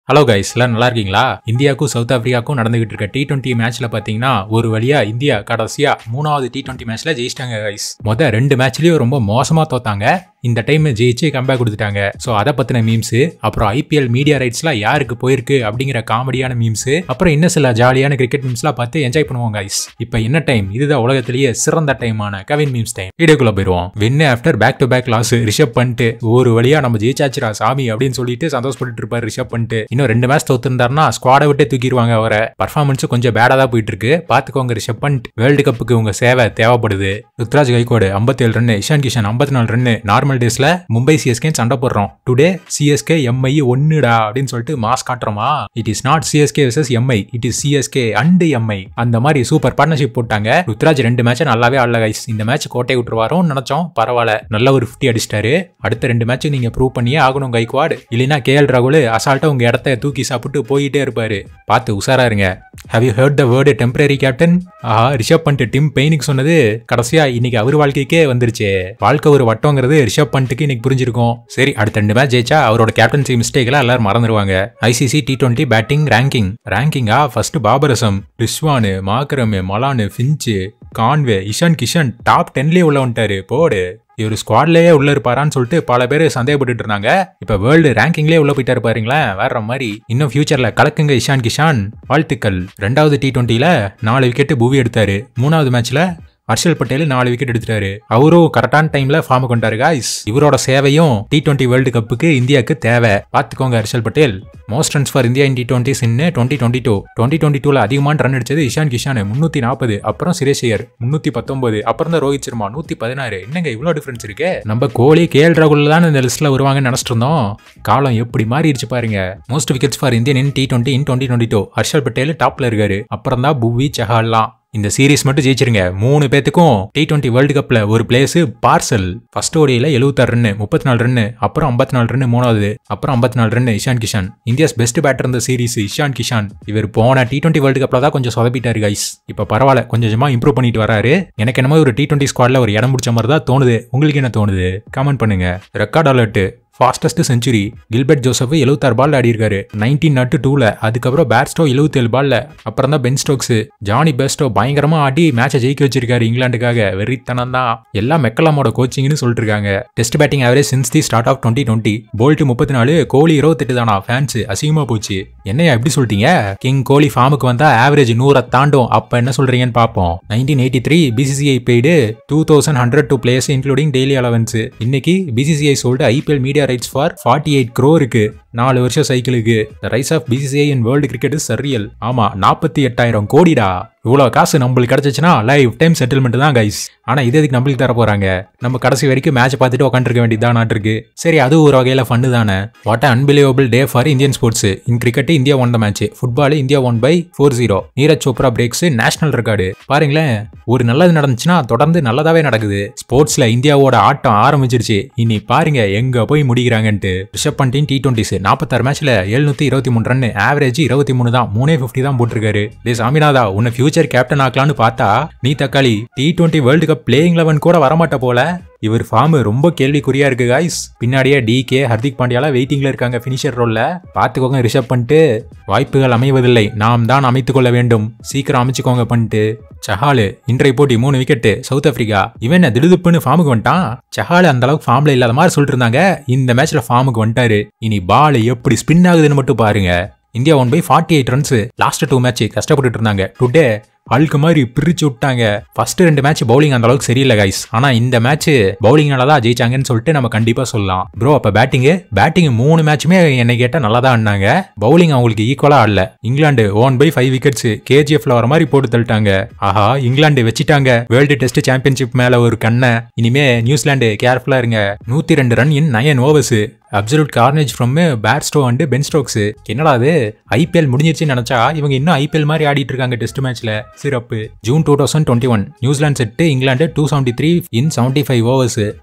hello guys எல்லாம் நல்லா இருக்கீங்களா இந்தியாவுக்கும் சவுத் ஆப்பிரிக்காவுக்கும் நடந்துகிட்டு இருக்க டி டுவெண்ட்டி மேட்ச்ல பாத்தீங்கன்னா ஒரு வழியா இந்தியா கடைசியா மூணாவது டி டுவெண்ட்டி மேட்ச்ல ஜெயிச்சிட்டாங்க கைஸ் மொத ரெண்டு மேட்ச்லயும் ரொம்ப மோசமா தோத்தாங்க இந்த டைம் ஜெயிச்சு கம்பேக் கொடுத்துட்டாங்க ஸோ அதை பத்தின மீம்ஸ் அப்புறம் ஐபிஎல் மீடியா ரைட்ஸ்லாம் யாருக்கு போயிருக்கு அப்படிங்கிற காமெடியான மீம்ஸ் அப்புறம் இன்னும் சில ஜாலியான கிரிக்கெட் மீம்ஸ்லாம் பார்த்து என்ஜாய் பண்ணுவோம் கைஸ் இப்போ என்ன டைம் இதுதான் உலகத்திலேயே சிறந்த டைமான கவின் மீம்ஸ் டைம் வீடியோக்குள்ள போயிருவோம் win after back to back loss Rishabh பண்ணிட்டு ஒரு வழியா நம்ம ஜெயிச்சாச்சுரா சாமி அப்படின்னு சொல்லிட்டு சந்தோஷப்பட்டு இருப்பாரு ரிஷப் பண்ணிட்டு இன்னும் ரெண்டு மேட்ச் தோத்துருந்தாருன்னா ஸ்குவாடை விட்டே தூக்கிடுவாங்க அவரை பர்ஃபார்மன்ஸ் கொஞ்சம் பேடா தான் போயிட்டு இருக்கு பாத்துக்கோங்க ரிஷப் பண்ட் வேர்ல்டு கப்புக்கு உங்க சேவை தேவைப்படுது ருத்ராஜ் கைகோடு 57 ரன் இஷான் கிஷன் 54 நாலு ரன் நார்மல் டேஸ்ல மும்பை சிஎஸ்கே சண்டை போடுறோம் டுடே சிஎஸ்கே எம்ஐ ஒன்னுடா அப்படின்னு சொல்லிட்டு மாஸ் காட்டுறோமா it is not CSK versus MI it is CSK and MI அந்த மாதிரி சூப்பர் பார்ட்னர்ஷிப் போட்டாங்க ருத்ராஜ் ரெண்டு மேட்ச் நல்லாவே ஆடல கைஸ் இந்த மேட்ச் கோட்டை விட்டுருவாரோன்னு நினைச்சோம் பரவாயில்ல நல்ல ஒரு 50 அடிச்சிட்டாரு அடுத்த ரெண்டு மேட்ச் நீங்க ப்ரூவ் பண்ணியே ஆகணும் கைக்வாட் இல்லைன்னா கேஎல் ராகுல் அசால்ட்டா உங்க இடத்த தூக்கி சாப்பிட்டு போயிட்டே இருப்பாரு பார்த்து உஷாரா இருங்க how you heard the word temporary captain ஆஹா ரிஷப் பண்ணிட்டு டிம் பெயினுக்கு சொன்னது கடைசியா இன்னைக்கு அவர் வாழ்க்கைக்கே வந்துருச்சு வாழ்க்கை ஒரு வட்டங்கிறது ரிஷப் பண்ணிட்டுக்கு இன்னைக்கு புரிஞ்சிருக்கும் சரி அடுத்த ரெண்டு மேட்ச் ஜெயிச்சா அவரோட கேப்டன்சி மிஸ்டேக்லாம் எல்லாரும் மறந்துடுவாங்க ICC T twenty batting ranking ரேங்கிங்கா first Babar Azam Rizwan Markram Malan Finch Conway Ishan Kishan top டென்லயே உள்ள வந்துட்டாரு போடு இவர் ஸ்குவாட்லயே உள்ள இருப்பாரான்னு சொல்லிட்டு பல பேர் சந்தேகப்பட்டு இருந்தாங்க இப்ப வேர்ல்டு ரேங்கிங்லேயே உள்ள போயிட்டாரு பாருங்களேன் வேற மாதிரி இன்னும் ஃபியூச்சர்ல கலக்குங்க இஷான் கிஷான் வாழ்த்துக்கள் ரெண்டாவது டி டுவெண்ட்டில நாலு விக்கெட் புவி எடுத்தாரு மூணாவது மேட்ச்ல ஹர்ஷல் பட்டேல் நாலு விக்கெட் எடுத்துட்டாரு அவரும் கரெக்டான டைம்ல ஃபார்ம் கொண்டாரு காய்ஸ் இவரோட சேவையும் டி டுவெண்ட்டி வேர்ல்டு கப்புக்கு இந்தியாவுக்கு தேவை பாத்துக்கோங்க Harshal Patel most runs for India in T twenty since twenty twenty two twenty twenty டூல அதிகமான ரன் அடிச்சது இஷான் கிஷான் முன்னூத்தி நாற்பது அப்புறம் சுரேஷ் ஐயர் முன்னூத்தி பத்தொன்பது அப்புறம் தான் ரோஹித் சர்மா நூத்தி பதினாறு என்னங்க இவ்வளவு டிஃபரன்ஸ் இருக்கு நம்ம கோலி கேஎல் ராகுல் தான் இந்த லிஸ்ட்ல வருவாங்கன்னு நினைச்சிட்டு இருந்தோம் காலம் எப்படி மாறிடுச்சு பாருங்க most wickets for Indian in T twenty in twenty twenty two Harshal Patel டாப்ல இருக்காரு அப்புறம் தான் புவி சஹால்லாம் இந்த சீரிஸ் மட்டும் ஜெயிச்சிருங்க மூணு பேத்துக்கும் டி டுவெண்ட்டி வேர்ல்டு கப்ல ஒரு பிளேஸ் பார்சல் ஃபர்ஸ்ட் ஓடியில எழுபத்தாறு ரன் முப்பத்தி நாலு ரன் அப்புறம் ஐம்பத்தி நாலு ரன் மூணாவது அப்புறம் ஐம்பத்தி நாலு run Ishan Kishan India's best batter இந்த சீரிஸ் இஷான் கிஷான் இவர் போன டி டுவெண்ட்டி வேர்ல்டு கப்ல தான் கொஞ்சம் சொதப்பிட்டாரு கைஸ் இப்போ பரவாயில்ல கொஞ்சம் கொஞ்சமா இம்ப்ரூவ் பண்ணிட்டு வராரு எனக்கு என்னமோ ஒரு டி டுவெண்ட்டி ஸ்குவாட்ல ஒரு இடம் பிடிச்ச மாதிரி தான் தோணுது உங்களுக்கு என்ன தோணுது கமெண்ட் பண்ணுங்க record alert fastest century Gilbert Joseph எழுபத்தாறு பால் ஆடி இருக்காரு நைன்டீன் நட்டு டூல அதுக்கப்புறம் பேட்ஸ்டோ எழுபத்தேழு பால்ல அப்புறம் தான் பென் ஸ்டோக்ஸ் ஜானி பெஸ்டோ பயங்கரமா ஆடி மேட்சை ஜெயிக்க வச்சிருக்காரு இங்கிலாந்துக்காக வெறித்தனம் தான் எல்லாம் மெக்கலாமோட கோச்சிங்னு சொல்லிட்டு இருக்காங்க test batting average since the start of twenty twenty Boult முப்பத்தி நாலு கோலி இருபத்தெட்டு தானா ஃபேன்ஸ் அசிங்கமா போச்சு என்னையா எப்படி சொல்லிட்டீங்க கிங் கோலி ஃபார்முக்கு வந்தா ஆவரேஜ் நூறை தாண்டும் அப்ப என்ன சொல்றீங்கன்னு பார்ப்போம் nineteen eighty three BCCI paid two thousand hundred two players including daily allowance இன்னைக்கு BCCI sold IPL media rights for forty eight க்ரோருக்கு நாலு வருஷம் சைக்கிளுக்கு rise of BCCI in world cricket is surreal ஆமா நாற்பத்தி எட்டாயிரம் கோடிடா இவ்வளோ காசு நம்மளுக்கு கிடைச்சிச்சுன்னா லைஃப் டைம் செட்டில்மெண்ட் தான் கைஸ் ஆனால் இது எதுக்கு நம்மளுக்கு தர போறாங்க நம்ம கடைசி வரைக்கும் மேட்ச் பார்த்துட்டு உட்காந்துருக்க வேண்டியதான் நாட்டிருக்கு சரி அது ஒரு வகையில் ஃபன்னு தானே what unbelievable day for Indian sports in cricket India won the match football India won by four zero Neeraj Chopra breaks national record பாருங்களேன் ஒரு நல்லது நடந்துச்சுன்னா தொடர்ந்து நல்லதாவே நடக்குது ஸ்போர்ட்ஸ்ல இந்தியாவோட ஆட்டம் ஆரம்பிச்சிருச்சு இனி பாருங்க எங்க போய் முடிக்கிறாங்கன்ட்டு ரிஷப் பண்டின் டி டுவெண்ட்டிஸ் நாற்பத்தாறு மேட்ச்ல எழுநூத்தி இருபத்தி மூணு ரன் ஆவரேஜ் இருபத்தி மூணு தான் மூணே ஃபிஃப்டி தான் போட்டிருக்காரு டே சாமிநாதா உன்னை ஃபியூச்சர் கேப்டன் ஆக்கலான்னு பார்த்தா நீ தக்காளி T twenty world cup playing eleven கூட வரமாட்ட போல இவர் ஃபார்ம் ரொம்ப கேள்விக்குறியா இருக்கு காய்ஸ் பின்னாடியே டிகே ஹர்திக் பாண்டியாலாம் வெயிட்டிங்ல இருக்காங்க ஃபினிஷர் ரோல்ல பாத்துக்கோங்க ரிஷப் பண்ணிட்டு வாய்ப்புகள் அமைவதில்லை நாம் தான் அமைத்துக் கொள்ள வேண்டும் சீக்கிரம் அமைச்சுக்கோங்க பண்ணிட்டு சஹாலு இன்றைய போட்டி மூணு விக்கெட்டு சவுத் ஆப்பிரிக்கா இவன் என்ன திடுதுப்புன்னு ஃபார்முக்கு வந்துட்டான் சஹாலு அந்த அளவுக்கு ஃபார்ம்ல இல்லாத மாதிரி சொல்லிட்டு இருந்தாங்க இந்த மேட்ச்ல ஃபார்முக்கு வந்துட்டாரு இனி பால் எப்படி ஸ்பின் ஆகுதுன்னு மட்டும் பாருங்க India won by forty eight runs last two match கஷ்டப்பட்டுட்டு இருந்தாங்க டுடே அழுக்கு மாதிரி பிரிச்சு விட்டாங்க ஃபர்ஸ்ட் ரெண்டு மேட்ச் பவுலிங் அந்த அளவுக்கு சரியில்லை கைஸ் ஆனா இந்த மேட்ச் பவுலிங்னால தான் ஜெயிச்சாங்கன்னு சொல்லிட்டு நம்ம கண்டிப்பா சொல்லலாம் ப்ரோ அப்ப பேட்டிங் பேட்டிங் மூணு மேட்சுமே என்னை கேட்டா நல்லா தான் ஆடினாங்க பவுலிங் அவங்களுக்கு ஈக்குவலா ஆடல England won by five wickets கேஜிஎஃப்ல வர மாதிரி போட்டு தள்ளிட்டாங்க ஆஹா இங்கிலாந்து வச்சிட்டாங்க வேர்ல்டு டெஸ்ட் சாம்பியன்ஷிப் மேல ஒரு கண்ணை இனிமே நியூசிலாந்து கேர்ஃபுல்லா இருங்க நூத்தி ரெண்டு run in nine overs absolute carnage from Bairstow and Ben Stokes என்னடா அது ஐபிஎல் முடிஞ்சிருச்சுன்னு நினைச்சா இவங்க இன்னும் ஐபிஎல் மாதிரி ஆடிட்டு இருக்காங்க டெஸ்ட் மேட்ச்ல சிறப்பு June two thousand twenty one New Zealand set England two seventy three in seventy five overs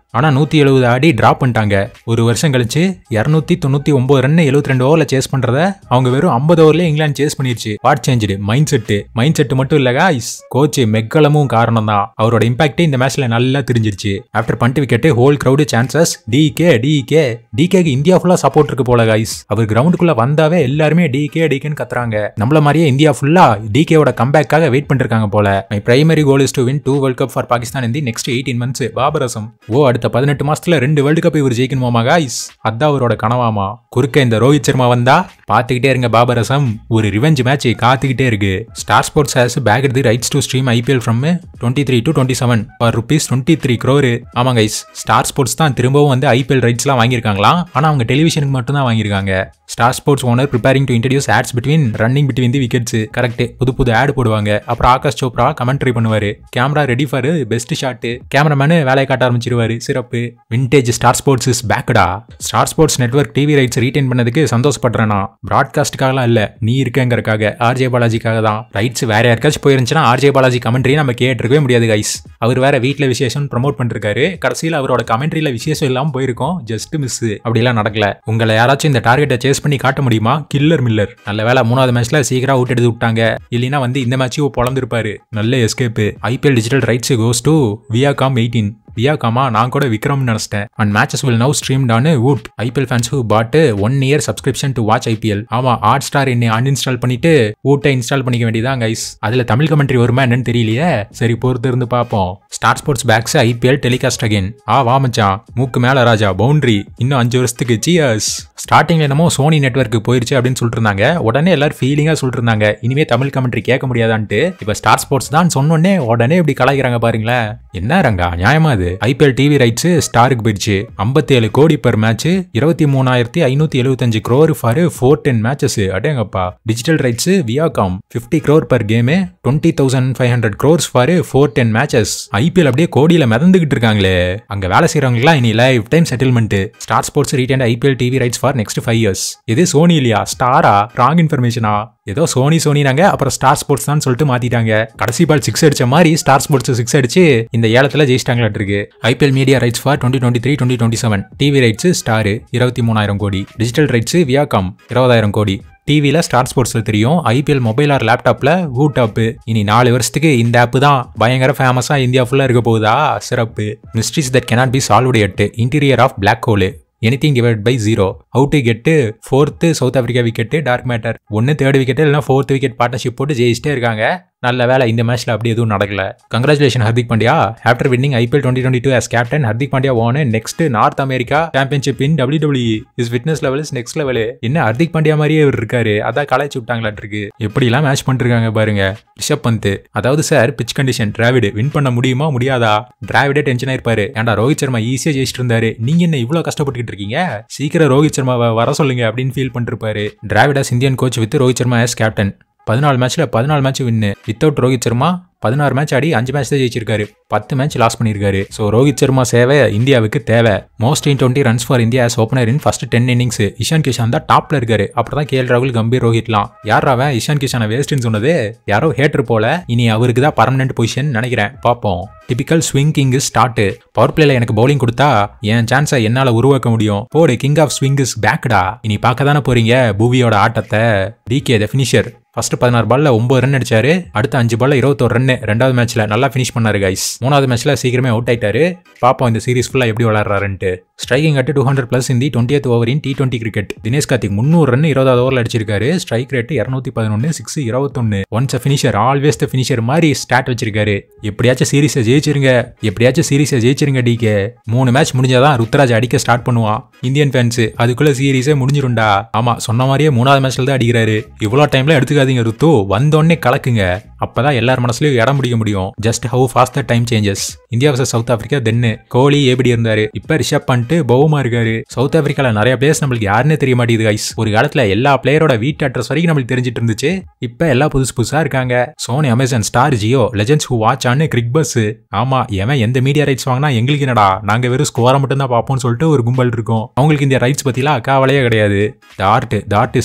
ஆனா நூத்தி எழுபது ஆடி டிராப் பண்ணிட்டாங்க ஒரு வருஷம் கழிச்சு இருநூத்தி தொண்ணூத்தி ஒன்பது ரன் எழுபத்தி ரெண்டு ஓவர்ல சேஸ் பண்றத அவங்க வெறும் ஐம்பது ஓவர்ல இங்கிலாந்து சேஸ் பண்ணிருச்சு what change mind set mind set மட்டும் இல்ல காய்ஸ் கோச் மெக்கலமும் காரணம் தான் அவரோட இம்பாக்ட் இந்த மேட்ச்ல நல்லா தெரிஞ்சிருச்சு after Pant wicket whole crowd chances DK DK டிகேக்கு இந்தியா ஃபுல்லா சப்போர்ட் இருக்கு போல காய்ஸ் அவர் கிரவுண்டுக்குள்ள வந்தாவே எல்லாருமே டிகே டிகேன்னு கத்துறாங்க நம்மள மாதிரியே இந்தியா ஃபுல்லா டிகேவோட கம்பேக்காக வெயிட் பண்ணிருக்காங்க போல my primary goal is to win two world cup for Pakistan இந்த next eighteen months Babar Azam oh அடுத்த பதினெட்டு மாசத்துல ரெண்டு வேர்ல்டு கப் இவர் ஜெயிக்கணுமாமா காய்ஸ் அதான் அவரோட கனவாமா குறுக்க இந்த ரோஹித் சர்மா வந்தா பாத்துக்கிட்டே இருங்க பாபரசம் ஒரு ரிவெஞ்ச் மேட்ச் காத்துக்கிட்டே இருக்கு Star Sports has bag the rights to stream IPL from twenty three to twenty seven for rupees twenty three crore ஆமா கைஸ் ஸ்டார் ஸ்போர்ட்ஸ் தான் திரும்பவும் வந்து ஐபிஎல் ரைட்ஸ்லாம் வாங்கியிருக்காங்களாம் ஆனா அவங்க டெலிவிஷனுக்கு மட்டும் தான் வாங்கியிருக்காங்க Star Sports owner preparing to introduce ads between running between the wickets correct புது புது ஆட் போடுவாங்க அப்புறம் ஆகாஷ் சோப்ரா கமெண்ட்ரி பண்ணுவாரு camera ready for best shot cameraman வேலையை காட்ட ஆரம்பிச்சிருவாரு சிறப்பு விண்டேஜ் ஸ்டார் ஸ்போர்ட்ஸ் இஸ் பேக்கடா Star Sports network TV rights retain பண்ணதுக்கு சந்தோஷப்படுறேன் நான் ப்ராட்காஸ்ட்டுக்காகலாம் இல்ல நீ இருக்கங்கிறக்காக ஆர்ஜே பாலாஜிக்காக தான் ரைட்ஸ் வேற யாருக்காச்சும் போயிருந்துச்சுன்னா ஆர்ஜே பாலாஜி கமெண்ட்ரி நம்ம கேட்டிருக்கவே முடியாது கைஸ் அவர் வேற வீட்டில் விசேஷம் ப்ரமோட் பண்ணிருக்காரு கடைசியில் அவரோட கமெண்ட்ரியில விசேஷம் இல்லாமல் போயிருக்கோம் ஜஸ்ட் மிஸ் அப்படிலாம் நடக்கல உங்களை யாராச்சும் இந்த டார்கெட்டை சேஸ் பண்ணி காட்ட முடியுமா கில்லர் மில்லர் நல்ல வேலை மூணாவது மேட்ச்ல சீக்கிரம் அவுட் எடுத்து விட்டாங்க இல்லைன்னா வந்து இந்த மேட்சையும் பொழந்திருப்பாரு நல்ல escape IPL digital rights goes to Viacom eighteen வியாகாமா நான் கூட விக்ரம் நினைச்சிட்டேன் and matches will now streamed on Voot IPL fans who bought one year subscription to watch IPL ஆமா ஹாட் ஸ்டார் என்னை அன்இன்ஸ்டால் பண்ணிட்டு வூட்டை இன்ஸ்டால் பண்ணிக்க வேண்டியதான் கைஸ் அதுல தமிழ் கமெண்ட்ரி வருமா என்னன்னு தெரியலையே சரி பொறுத்து இருந்து பார்ப்போம் Star Sports bags IPL telecast again ஆ வா மச்சான் மூக்கு மேல ராஜா பவுண்டரி இன்னும் அஞ்சு வருஷத்துக்கு சியர்ஸ் ஸ்டார்டிங்ல என்னமோ சோனி நெட்வொர்க்கு போயிருச்சு அப்படின்னு சொல்லிட்டு இருந்தாங்க உடனே எல்லாரும் ஃபீலிங்கா சொல்லிட்டு இருந்தாங்க இனிமே தமிழ் கமெண்ட்ரி கேட்க முடியாதான்ட்டு இப்ப ஸ்டார் ஸ்போர்ட்ஸ் தான் சொன்னோடனே உடனே இப்படி கலாய்க்கிறாங்க பாருங்களேன் என்ன ரங்கா நியாயமா அது ஐபிஎல் டிவி ரைட்ஸ் ஸ்டாருக்கு போயிடுச்சு ஐம்பத்தி ஏழு கோடி பர் மேட்ச் இருபத்தி மூணாயிரத்தி ஐநூத்தி எழுபத்தஞ்சு crore for four ten matches அடேங்கப்பா digital rights Viacom fifty crore per game twenty thousand five hundred crores for four ten matches IPL அப்படியே கோடியில மிதந்துகிட்டு இருக்காங்களே அங்க வேலை செய்யறவங்கலாம் இனி life time settlement Star Sports retain IPL TV rights for next five years இது சோனி இல்லையா ஸ்டாரா ராங் இன்ஃபர்மேஷனா ஏதோ சோனி சோனினாங்க அப்புறம் ஸ்டார் ஸ்போர்ட்ஸ் தான் சொல்லிட்டு மாத்திட்டாங்க கடைசி பால் சிக்ஸ் அடிச்ச மாதிரி ஸ்டார் ஸ்போர்ட்ஸ் சிக்ஸ் அடிச்சு இந்த ஏலத்துல ஜெயிச்சிட்டாங்களாட்டு இருக்கு IPL media rights for twenty twenty three twenty twenty seven TV rights Star இருபத்தி மூணாயிரம் கோடி டிஜிட்டல் ரைட்ஸ் வியாகாம் இருபதாயிரம் கோடி டிவியில் ஸ்டார் ஸ்போர்ட்ஸில் தெரியும் ஐபிஎல் மொபைல் ஆர் லேப்டாப்பில் வூட் ஆப்பு இனி நாலு வருஷத்துக்கு இந்த ஆப் தான் பயங்கர ஃபேமஸாக இந்தியா ஃபுல்லாக இருக்க போகுதா சிறப்பு mysteries that cannot be solved எட்டு interior of black hole anything divide by zero out wicket fourth South Africa wicket dark matter ஒன்று தேர்ட் விக்கெட் இல்லைனா ஃபோர்த் விக்கெட் பார்ட்னர்ஷிப் போட்டு ஜெயிச்சிட்டே இருக்காங்க நல்ல வேலை இந்த மேட்ச்ல அப்படி எதுவும் நடக்கல congratulation Hardik Pandya after winning IPL twenty twenty two as captain Hardik Pandya own next North America championship in WWE is fitness level is next level என்ன ஹர்திக் பாண்டியா மாதிரியே இவர் இருக்காரு அதான் கலாய்ச்சி விட்டாங்களாட்டு இருக்கு எப்படிலாம் மேட்ச் பண்ணிருக்காங்க பாருங்க ரிஷப் பந்த் அதாவது sir pitch condition Dravid win பண்ண முடியுமா முடியாதா டிராவிடே டென்ஷன் ஆயிருப்பாரு ஏன்டா ரோஹித் சர்மா ஈஸியா ஜெயிச்சிட்டு இருந்தாரு நீங்க என்ன இவ்வளவு கஷ்டப்பட்டுக்கிட்டு இருக்கீங்க சீக்கிரம் ரோஹித் சர்மாவை வர சொல்லுங்க அப்படின்னு ஃபீல் பண்ணிருப்பாரு டிராவிடாஸ் Indian coach with Rohit Sharma as captain பதினாலு மேட்ச்ல பதினாலு மேட்ச் வின்னு வித்தவுட் ரோஹித் சர்மா பதினாறு மேட்ச் ஆடி அஞ்சு மேட்ச் தான் ஜெயிச்சிருக்காரு பத்து மேட்ச் லாஸ் பண்ணியிருக்காரு ஸோ ரோஹித் சர்மா சேவை இந்தியாவுக்கு தேவை most in twenty runs for India as opener in first ten innings Ishan Kisan தான் டாப்ல இருக்காரு அப்புறம் தான் கேஎல் ராகுல் கம்பீர் ரோஹித்லாம் யார் அவன் இஷான் கிஷானை வேஸ்ட்னு சொன்னது யாரோ ஹேட்டர் போல இனி அவருக்கு தான் பர்மனன்ட் பொசிஷன் நினைக்கிறேன் பார்ப்போம் typical swing king start power பிளேல எனக்கு பவுலிங் கொடுத்தா என் சான்ஸை என்னால உருவாக்க முடியும் போடு கிங் ஆஃப் ஸ்விங் இஸ் பேக்டா இனி பார்க்க தானே போறீங்க பூவியோட ஆட்டத்தை டிகே த ஃபினிஷர் ஃபர்ஸ்ட் பதினாறு பால்ல ஒன்பது ரன் அடிச்சாரு அடுத்த அஞ்சு பால்ல இருபத்தோரு ரன் ரெண்டாவது மேட்ச்ல நல்லா ஃபினிஷ் பண்ணாரு கைஸ் மூணாவது மேட்ச்ல சீக்கிரமே அவுட் ஆயிட்டாரு பாப்போம் இந்த சீரிஸ் ஃபுல்லா எப்படி விளாட்றாருன்ட்டு striking at two hundred plus இந்த twenty over in T twenty cricket Dinesh Karthik முந்நூறு ரன் இருபதாவது ஓவரில் அடிச்சிருக்காரு ஸ்ட்ரைக் ரேட் இரநூத்தி பதினொன்று சிக்ஸ் இருபத்தொன்னு once a finisher always the finisher மாதிரி ஸ்டாட் வச்சிருக்காரு எப்படியாச்சும் சீரிஸை ஜெயிச்சிருங்க எப்படியாச்சும் சீரிஸை ஜெயிச்சிருங்க டிகே மூணு மேட்ச் முடிஞ்சாதான் ருத்ராஜ் அடிக்க ஸ்டார்ட் பண்ணுவான் இந்தியன் ஃபேன்ஸ் அதுக்குள்ள சீரிஸே முடிஞ்சிரும்டா ஆமா சொன்ன மாதிரியே மூணாவது மேட்ச்ல தான் அடிக்கிறாரு இவ்வளோ டைம்ல எடுத்துக்காதீங்க ருத்து வந்தோடனே கலக்குங்க அப்பதான் எல்லார் மனசுலயும் இடம் பிடிக்க முடியும் just how fast the time changes India vs South Africa then Kohli ABD இருந்தாரு இப்ப ரிஷப் பண்ணிட்டு பவுமா இருக்காரு சவுத் ஆப்பிரிக்கால நிறைய பிளேயர்ஸ் நம்மளுக்கு யாருன்னே தெரிய மாட்டேங்குது கைஸ் ஒரு காலத்துல எல்லா பிளேயரோட வீட்டு அட்ரஸ் வரைக்கும் நம்மளுக்கு தெரிஞ்சிட்டு இருந்துச்சு இப்ப எல்லாம் புதுசு புதுசா இருக்காங்க Sony Amazon Star Jio legends who watch on கிரிக் bus ஆமா எவன் எந்த மீடியா ரைட்ஸ் வாங்கினா எங்களுக்கு என்னடா நாங்க வெறும் ஸ்கோரை மட்டும் தான் பார்ப்போம்னு சொல்லிட்டு ஒரு கும்பல் இருக்கும் அவங்களுக்கு இந்த ரைட்ஸ் பத்திலாம் கவலையே கிடையாது the art the artist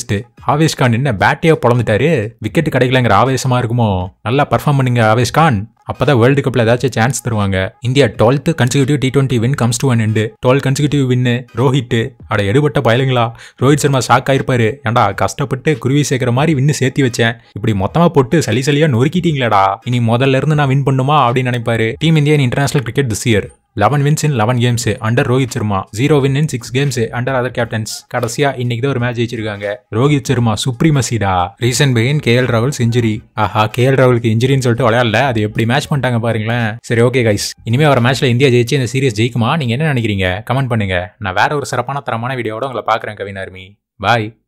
Avesh Khan என்ன பேட்டையே பொழந்துட்டாரு விக்கெட் கிடைக்கலங்கிற ஆவேசமா இருக்குமோ நல்லா பர்ஃபார்ம் பண்ணுங்க ஆவேஷ் கான் அப்பதான் வேர்ல்டு கப்ல ஏதாச்சும் சான்ஸ் தருவாங்க India twelfth consecutive T twenty win comes to an end twelve consecutive win Rohit அட எடுபட்ட பயலுங்களா ரோஹித் சர்மா ஷாக் ஆயிருப்பாரு ஏன்டா கஷ்டப்பட்டு குருவி சேர்க்கிற மாதிரி வின்னு சேர்த்தி வச்சேன் இப்படி மொத்தமா போட்டு சளி சளியா நொறுக்கிட்டீங்களேடா இனி முதல்ல இருந்து நான் வின் பண்ணுமா அப்படின்னு நினைப்பாரு team India international cricket this year eleven wins in eleven games under Rohit Sharma zero win in six games under other captains கடைசியா இன்னைக்கு தான் ஒரு மேட்ச் ஜெயிச்சிருக்காங்க ரோஹித் சர்மா சுப்ரீமசிடா ரீசன் பெயின் கே எல் ராகுல் செஞ்சுரி ஆஹா கே எல் ராகுலுக்கு இன்ஜுரின்னு சொல்லிட்டு விளையாடல அது எப்படி மேட்ச் பண்ணிட்டாங்க பாருங்களேன் சரி ஓகே கைஸ் இனிமே வர மேட்ச்ல இந்தியா ஜெயிச்சு இந்த சீரிஸ் ஜெயிக்குமா நீங்க என்ன நினைக்கிறீங்க கமெண்ட் பண்ணுங்க நான் வேற ஒரு சிறப்பான தரமான வீடியோட உங்களை பாக்குறேன் கவின் ஆர்மி பாய்